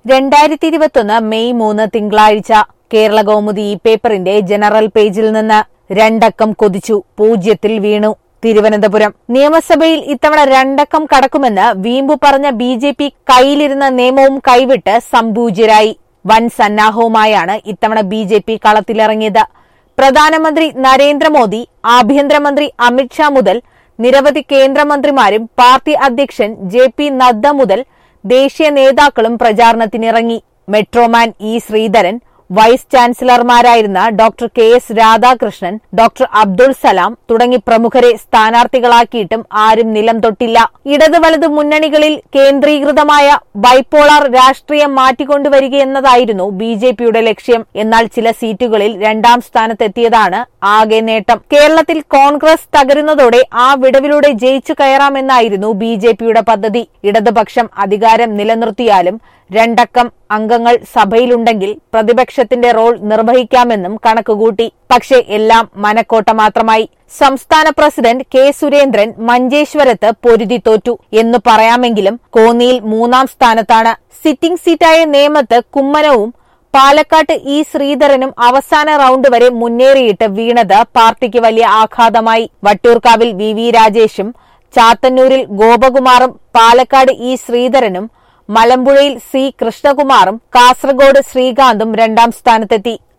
രണ്ടായിരത്തി ഇരുപത്തൊന്ന് മെയ് മൂന്ന് തിങ്കളാഴ്ച കേരള കൗമുദി ഈ പേപ്പറിന്റെ ജനറൽ പേജിൽ നിന്ന് രണ്ടക്കം കൊതിച്ചു പൂജ്യത്തിൽ വീണു തിരുവനന്തപുരം നിയമസഭയിൽ ഇത്തവണ രണ്ടക്കം കടക്കുമെന്ന് വീമ്പു പറഞ്ഞ ബി ജെ പി കയ്യിലിരുന്ന നിയമവും കൈവിട്ട് സംപൂജ്യരായി വൻ സന്നാഹവുമായാണ് ഇത്തവണ ബി ജെ പി കളത്തിലിറങ്ങിയത് പ്രധാനമന്ത്രി നരേന്ദ്രമോദി ആഭ്യന്തരമന്ത്രി അമിത്ഷാ മുതൽ നിരവധി കേന്ദ്രമന്ത്രിമാരും പാർട്ടി അധ്യക്ഷൻ ജെ പി നദ്ദ മുതൽ ദേശീയ നേതാക്കളും പ്രചാരണത്തിനിറങ്ങി മെട്രോമാൻ ഇ ശ്രീധരൻ വൈസ് ചാൻസലർമാരായിരുന്ന doctor K S Radhakrishnan doctor Abdul Salam തുടങ്ങി പ്രമുഖരെ സ്ഥാനാർത്ഥികളാക്കിയിട്ടും ആരും നിലം തൊട്ടില്ല ഇടത് വലത് മുന്നണികളിൽ കേന്ദ്രീകൃതമായ ബൈപ്പോളാർ രാഷ്ട്രീയം മാറ്റിക്കൊണ്ടുവരികയെന്നതായിരുന്നു ബി ജെ പിയുടെ ലക്ഷ്യം എന്നാൽ ചില സീറ്റുകളിൽ രണ്ടാം സ്ഥാനത്തെത്തിയതാണ് ആകെ നേട്ടം കേരളത്തിൽ കോൺഗ്രസ് തകരുന്നതോടെ ആ വിടവിലൂടെ ജയിച്ചു കയറാമെന്നായിരുന്നു ബി ജെ പിയുടെ പദ്ധതി ഇടതുപക്ഷം അധികാരം നിലനിർത്തിയാലും രണ്ടക്കം അംഗങ്ങൾ സഭയിലുണ്ടെങ്കിൽ പ്രതിപക്ഷത്തിന്റെ റോൾ നിർവഹിക്കാമെന്നും കണക്കുകൂട്ടി പക്ഷേ എല്ലാം മനക്കോട്ട മാത്രമായി സംസ്ഥാന പ്രസിഡന്റ് കെ സുരേന്ദ്രൻ മഞ്ചേശ്വരത്ത് പൊരുതി തോറ്റു എന്ന് പറയാമെങ്കിലും കോന്നിയിൽ മൂന്നാം സ്ഥാനത്താണ് സിറ്റിംഗ് സീറ്റായ നേമത്ത് കുമ്മനവും പാലക്കാട്ട് ഇ ശ്രീധരനും അവസാന റൌണ്ട് വരെ മുന്നേറിയിട്ട് വീണത് പാർട്ടിക്ക് വലിയ ആഘാതമായി വട്ടിയൂർക്കാവിൽ വി വി രാജേഷും ചാത്തന്നൂരിൽ ഗോപകുമാറും പാലക്കാട് ഇ ശ്രീധരനും മലമ്പുഴയിൽ സി കൃഷ്ണകുമാറും കാസർഗോഡ് ശ്രീകാന്തും രണ്ടാം സ്ഥാനത്തെത്തി